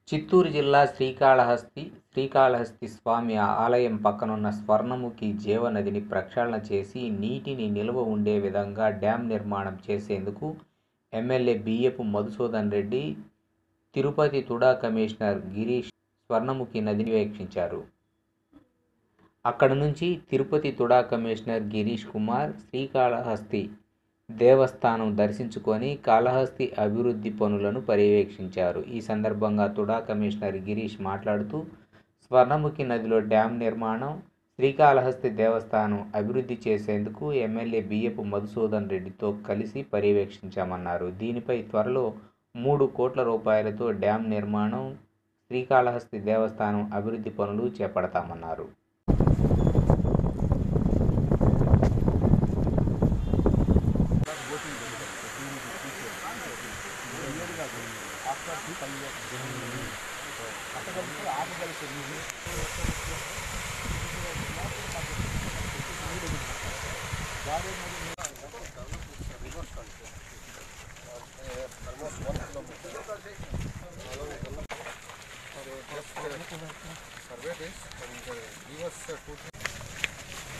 చిత్తూరు జిల్లా శ్రీకాళహస్తి శ్రీకాళహస్తి స్వామి ఆలయం పక్కనున్న స్వర్ణముఖి జీవనదిని ప్రక్షాళన చేసి నీటిని నిల్వ ఉండే విధంగా డ్యాం నిర్మాణం చేసేందుకు ఎమ్మెల్యే బియ్యపు మధుసూదన్ రెడ్డి తిరుపతి తుడా కమిషనర్ గిరీష్ స్వర్ణముఖి నదిని వీక్షించారు అక్కడ నుంచి తిరుపతి తుడా కమిషనర్ గిరీష్ కుమార్ శ్రీకాళహస్తి దేవస్థానం దర్శించుకొని కాళహస్తి అభివృద్ధి పనులను పర్యవేక్షించారు ఈ సందర్భంగా తుడా కమిషనర్ గిరీష్ మాట్లాడుతూ స్వర్ణముఖి నదిలో డ్యాం నిర్మాణం శ్రీకాళహస్తి దేవస్థానం అభివృద్ధి చేసేందుకు ఎమ్మెల్యే బియ్యపు మధుసూదన్ రెడ్డితో కలిసి పర్యవేక్షించామన్నారు దీనిపై త్వరలో మూడు కోట్ల రూపాయలతో డ్యాం నిర్మాణం శ్రీకాళహస్తి దేవస్థానం అభివృద్ధి పనులు చేపడతామన్నారు survey this and uh, give us uh, two, three.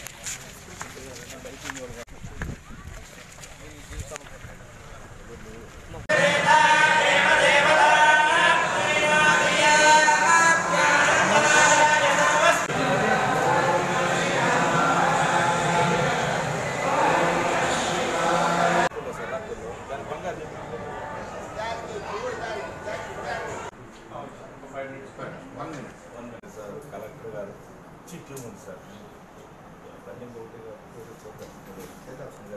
One minute. Sir collector గారు చిట్లు ఉంది సార్ రన్నింగ్ ఒకటి ఒకటి చూద్దాం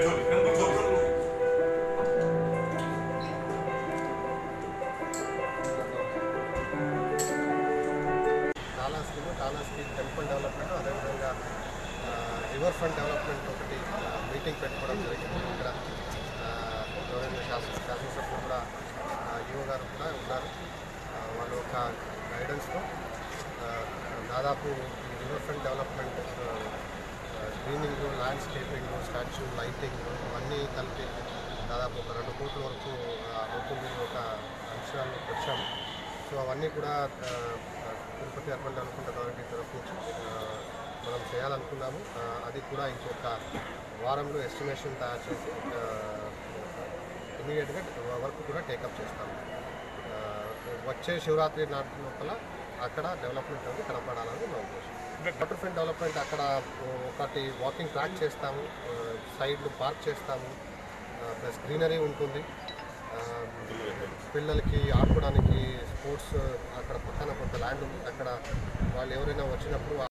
కాళహస్తిలో కాళహస్తి టెంపుల్ డెవలప్మెంట్ అదేవిధంగా రివర్ ఫ్రంట్ డెవలప్మెంట్ ఒకటి మీటింగ్ పెట్టుకోవడం జరిగింది ఇక్కడ ఆ, గౌరవనీయ శాసన శాసనసభ్యులు కూడా యువ గారు కూడా ఉన్నారు ఆ, వాళ్ళ యొక్క గైడెన్స్తో దాదాపు ఈ river front development greening landscaping statue lighting ఇవన్నీ కలిపి దాదాపు ఒక రెండు కోట్ల వరకు ఆ, అవుతుంది ఒక అంచనాలు వచ్చాము సో అవన్నీ కూడా ఆ, తిరుపతి అర్బన్ డెవలప్మెంట్ అథారిటీ తరఫు నుంచి ఆ, మనం చేయాలనుకున్నాము ఆ, అది కూడా ఇంకొక వారంలో ఎస్టిమేషన్ తయారు చేసి ఇమీడియట్గా వర్క్ కూడా టేకప్ చేస్తాము ఆ, వచ్చే శివరాత్రి నాటి లోపల అక్కడ డెవలప్మెంట్ అనేది కనపడాలని మా ఉద్దేశం వాటర్ ఫ్రంట్ డెవలప్మెంట్ అక్కడ ఒకటి వాకింగ్ ట్రాక్ చేస్తాము సైడ్లు పార్క్ చేస్తాము ప్లస్ గ్రీనరీ ఉంటుంది ఆ, పిల్లలకి ఆడుకోవడానికి స్పోర్ట్స్ అక్కడ పక్కన కొంత ల్యాండ్ ఉంది అక్కడ వాళ్ళు ఎవరైనా వచ్చినప్పుడు